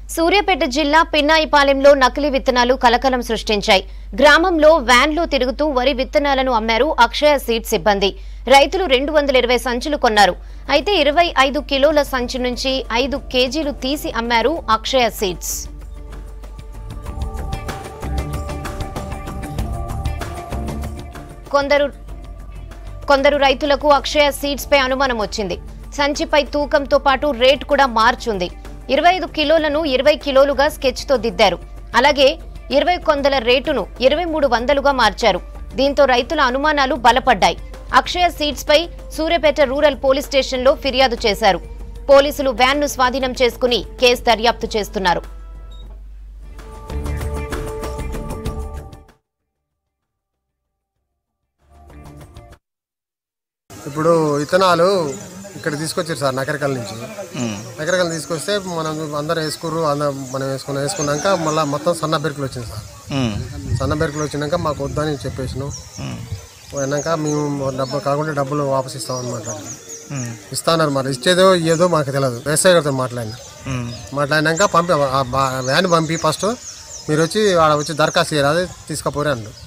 సూర్యాపేట జిల్లా పిన్నాయిపాలెంలో నకిలీ విత్తనాలు కలకలం సృష్టించాయి గ్రామంలో వ్యాన్లో తిరుగుతూ వరి విత్తనాలను అమ్మారు అక్షయ సీడ్ సిబ్బంది రైతులు రెండు వందల ఇరవై సంచులు కొన్నారు అయితే ఇరవై ఐదు కిలోల సంచి నుంచి ఐదు కేజీలు తీసి అమ్మారు అక్షయ సీడ్స్ కొందరు కొందరు రైతులకు అక్షయ సీడ్స్ పై అనుమానం వచ్చింది సంచిపై తూకంతో పాటు రేట్ కూడా మార్చుంది ఇరవై ఐదు కిలోలను ఇరవై కిలోలుగా స్కెచ్ తో దిద్దారు అలాగే ఇరవై కొందల రేటును ఇరవై మూడు వందలుగా మార్చారు దీంతో రైతుల అనుమానాలు బలపడ్డాయి అక్షయ సీడ్స్ పై సూర్యాపేట రూరల్ పోలీస్ స్టేషన్లో ఫిర్యాదు చేశారు పోలీసులు వ్యాన్ను స్వాధీనం చేసుకుని కేసు దర్యాప్తు చేస్తున్నారు ఇప్పుడు విత్తనాలు ఇక్కడ తీసుకొచ్చారు సార్ నకరికల్ నుంచి నకరికల్ తీసుకొస్తే మనం అందరు వేసుకుర్రు అందరం మనం వేసుకున్న వేసుకున్నాక మళ్ళీ మొత్తం సన్న బెరుకులు వచ్చింది సార్ సన్న బెరుకులు వచ్చినాక మాకు వద్దని చెప్పేసినాం పోయినాక మేము డబ్బులు కాకుండా డబ్బులు వాపస్ ఇస్తాం అనమాట ఇస్తాన్నారు మరి ఇచ్చేదో ఏదో మాకు తెలియదు వ్యవసాయ గారితో మాట్లాడినా మాట్లాడినాక పంపి ఆ బా- వ్యాన్ పంపి ఫస్ట్ మీరు వచ్చి ఆడ వచ్చి దరఖాస్తు చేయరాదు తీసుకుపోరే అన్నారు